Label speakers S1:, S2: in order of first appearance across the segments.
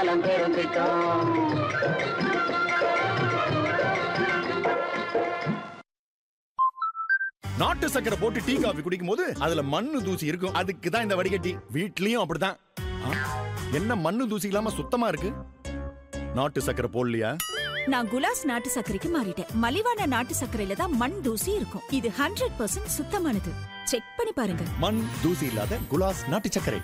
S1: நலம் பெரும் திட்டம்
S2: நாட்டு சக்கரை போட்டு டீ காபி குடிக்கும் போது அதுல மண்ணு தூசி இருக்கும் அதுக்கு தான் இந்த வடிகட்டி வீட்லயும் அப்படிதான் ஆ, என்ன மண்ணு தூசி இல்லாம சுத்தமா இருக்கு நாட்டு சக்கரை போடலையா
S3: நான் குலாஸ் நாட்டு சர்க்கரைக்கு மாறிட்டேன் மலிவான நாட்டு சர்க்கரையில தான் மண் தூசி இருக்கும் இது ஹண்ட்ரட் பர்சன்ட் சுத்தமானது செக் பண்ணி பாருங்க
S2: மண் தூசி இல்லாத குலாஸ் நாட்டு சர்க்கரை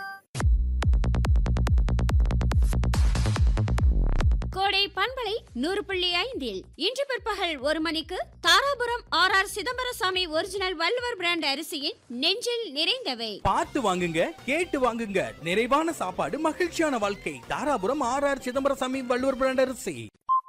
S4: கோடை பண்பலை நூறு புள்ளி ஐந்தில் இன்று பிற்பகல் ஒரு மணிக்கு Dharapuram R R Chidambarasamy original Valluvar brand அரிசியின் நெஞ்சில் நிறைந்தவை
S5: பார்த்து வாங்குங்க கேட்டு வாங்குங்க நிறைவான சாப்பாடு மகிழ்ச்சியான வாழ்க்கை Dharapuram R R Chidambarasamy Valluvar brand அரிசி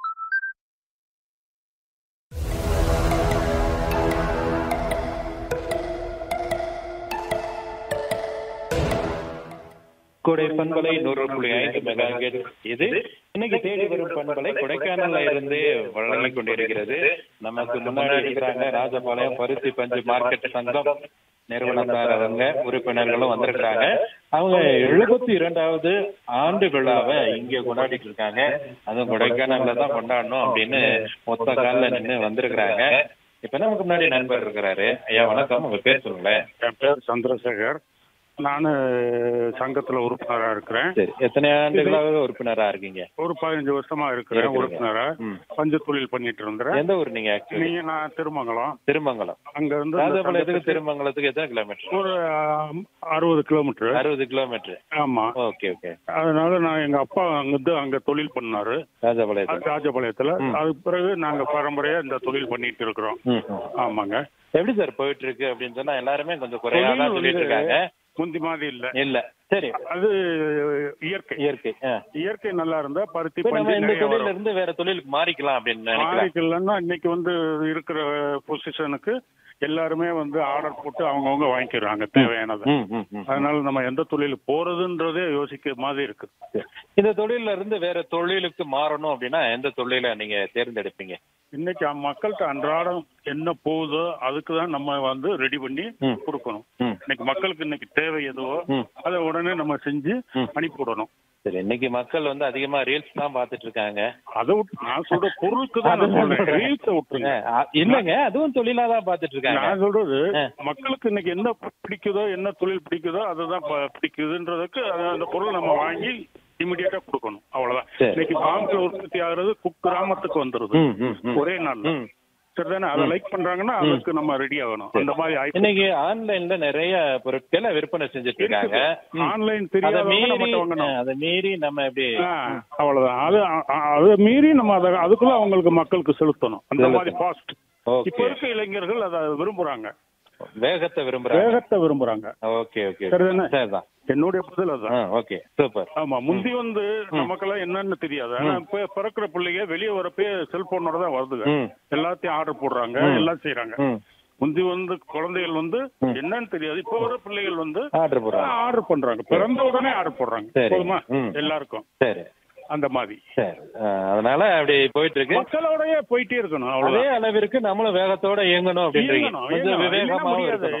S6: கொடை பண்பலை நூறு புள்ளி ஐந்து மெகா இது இன்னைக்கு தேடி வரும் பண்பலை கொடைக்கானல்ல இருந்து வழங்கி கொண்டிருக்கிறது நமக்கு முன்னாடி இருக்கிறாங்க ராஜபாளையம் பருத்தி பஞ்சு மார்க்கெட் சங்கம் நிறுவனத்தார் அவங்க உறுப்பினர்களும் வந்திருக்கிறாங்க அவங்க எழுபத்தி இரண்டாவது ஆண்டு விழாவை இங்க கொண்டாடிட்டு இருக்காங்க அதுவும் கொடைக்கானல்ல தான் கொண்டாடணும் அப்படின்னு மொத்த காலில் நின்று வந்திருக்கிறாங்க இப்ப நமக்கு முன்னாடி நண்பர் இருக்கிறாரு ஐயா வணக்கம் உங்க பேர் சொல்லுங்களேன்
S7: என் பேர் சந்திரசேகர் நான் சங்கத்துல உறுப்பினரா இருக்கிறேன்
S6: சரி எத்தனை ஆண்டுகளாக உறுப்பினரா இருக்கீங்க
S7: ஒரு பதினஞ்சு வருஷமா இருக்கிறேன்
S6: இருக்கிறீங்க.
S7: உறுப்பினரா
S6: ம்.
S7: பஞ்சு தொழில் பண்ணிட்டு இருந்தேன்
S6: எந்த ஊர் நீங்க ஆக்சுவலி
S7: நீங்க நான் திருமங்கலம்
S6: திருமங்கலம்
S7: அங்க இருந்து இந்த
S6: ராஜபாளையத்துக்கு
S7: சங்கத்துக்கு
S6: திருமங்கலத்துக்கு எத்தனை கிலோமீட்டர்
S7: ஒரு ஆம், அறுபது கிலோமீட்டர்
S6: அறுபது கிலோமீட்டர்
S7: ஆமா
S6: ஓகே ஓகே
S7: அதனால நான் எங்க அப்பா அங்கிருந்து அங்க தொழில் பண்ணாரு
S6: ராஜபாளையத்துல
S7: ராஜபாளையத்துல
S6: ம்.
S7: அதுக்கு பிறகு நாங்க பரம்பரையா இந்த தொழில் பண்ணிட்டு இருக்கிறோம்
S6: ம், ம்.
S7: ஆமாங்க
S6: எப்படி சார் போயிட்டு இருக்கு அப்படின்னு சொன்னா எல்லாருமே கொஞ்சம் குறையா தான்
S7: தொழில்
S6: சொல்லிட்டு
S7: வந்து
S6: இருக்காங்க
S7: முந்தி மாதிரி இல்ல
S6: இல்ல சரி
S7: அது இயற்கை
S6: இயற்கை ஆ.
S7: இயற்கை நல்லா இருந்தா பருத்தி
S6: இப்ப நம்ம
S7: பஞ்சு
S6: இந்த
S7: நிறைய
S6: தொழில
S7: வரும்
S6: இருந்து வேற தொழிலுக்கு மாறிக்கலாம் அப்படின்னு நினைக்கலாம்
S7: மாறிக்கலன்னா இன்னைக்கு வந்து இருக்கிற பொசிஷனுக்கு எல்லாருமே வந்து ஆர்டர் போட்டு அவங்கவுங்க வாங்கிக்கிறாங்க தேவையானதை
S6: ம், ம், ம்.
S7: அதனால நம்ம எந்த தொழில் போறதுன்றதே யோசிக்க மாதிரி இருக்கு
S6: இந்த தொழில இருந்து வேற தொழிலுக்கு மாறணும் அப்படின்னா எந்த தொழில நீங்க தேர்ந்தெடுப்பீங்க
S7: இன்னைக்கு மக்கள்கிட்ட அன்றாடம் என்ன போகுதோ அதுக்கு தான் நம்ம வந்து ரெடி பண்ணி
S6: ம்.
S7: கொடுக்கணும்
S6: ம்.
S7: இன்னைக்கு மக்களுக்கு இன்னைக்கு தேவை எதுவோ
S6: ம்.
S7: அதை உடனே நம்ம செஞ்சு
S6: ம்.
S7: அனுப்பி விடணும்
S6: சரி இன்னைக்கு மக்கள் வந்து அதிகமா ரீல்ஸ் தான் பாத்துட்டு இருக்காங்க
S7: அதை விட்டு நான் சொல்ற பொருளுக்கு தான் நான் சொல்றேன் ரீல்ஸை விட்டுருங்க
S6: ஆ, இல்லங்க அதுவும் தொழிலா தான் பாத்துட்டு இருக்காங்க
S7: நான் சொல்றது
S6: ஆ.
S7: மக்களுக்கு இன்னைக்கு என்ன பிடிக்குதோ என்ன தொழில் பிடிக்குதோ அதுதான் ப- பிடிக்குதுன்றதுக்கு அது- அந்த பொருள் நம்ம வாங்கி இமிடியேட்டா கொடுக்கணும் அவ்வளவுதான்
S6: சரி.
S7: இன்னைக்கு பாம்புல உற்பத்தி ஆகுறது குக்கிராமத்துக்கு வந்துருது
S6: ம், ம், ம்.
S7: ஒரே நாள்ல
S6: ம்.
S7: சரிதானே அதை லைக் பண்றாங்கன்னா அதுக்கு நம்ம ரெடி ஆகணும் அந்த மாதிரி ஆயிடுச்சு.
S6: இன்னைக்கு ஆன்லைன்ல நிறைய பொருட்களை விற்பனை செஞ்சுட்டு இருக்காங்க
S7: இருக்குது. ஆன்லைன்
S6: அதை
S7: தெரியாதவங்க
S6: மீறி
S7: நம்மகிட்ட வாங்கணும்
S6: அதை மீறி நம்ம எப்படி
S7: ஆ, அவ்வளவுதான் அது அ- அதை மீறி நம்ம அதை அதுக்குள்ள அவங்களுக்கு மக்களுக்கு செலுத்தணும் அந்த மாதிரி ஃபாஸ்ட் இப்ப
S6: ஓகே
S7: இருக்க இளைஞர்கள் அதை விரும்புறாங்க
S6: வேகத்தை விரும்புறாங்க
S7: வேகத்தை விரும்புறாங்க
S6: ஓகே ஓகே
S7: சரிதானே?
S6: சரிதான்
S7: என்னுடைய பதில் அதுதான்
S6: ஓகே சூப்பர்
S7: ஆமா முந்தி வந்து நமக்கெல்லாம் என்னன்னு தெரியாது ஆனா இப்ப பிறக்கிற பிள்ளைங்க வெளியே வரப்பே செல்போனோட தான் வருதுங்க
S6: ம்
S7: எல்லாத்தையும் ஆர்டர் போடுறாங்க எல்லாம் செய்யறாங்க
S6: ம்
S7: முந்தி வந்து குழந்தைகள் வந்து என்னன்னு தெரியாது இப்ப வர பிள்ளைகள் வந்து
S6: ஆர்டர் போடுறாங்க
S7: ஆர்டர் பண்றாங்க பிறந்த உடனே ஆர்டர் போடுறாங்க
S6: சரி.
S7: போதுமா
S6: ம்.
S7: எல்லாருக்கும்
S6: சரி
S7: அந்த மாதிரி
S6: சரி ஆ, அதனால அப்படி போயிட்டு இருக்கு
S7: மக்களோடய போயிட்டே இருக்கணும்
S6: அதே
S7: அவ்வளவுதான்
S6: அளவிற்கு நம்மளும் வேகத்தோட இயங்கணும் அப்படின்றீங்க
S7: இயங்கணும்,
S6: கொஞ்சம்
S7: இயங்கணும். இல்லைன்னா
S6: விவேகமாவும்
S7: முடியாது.
S6: இருக்கணும்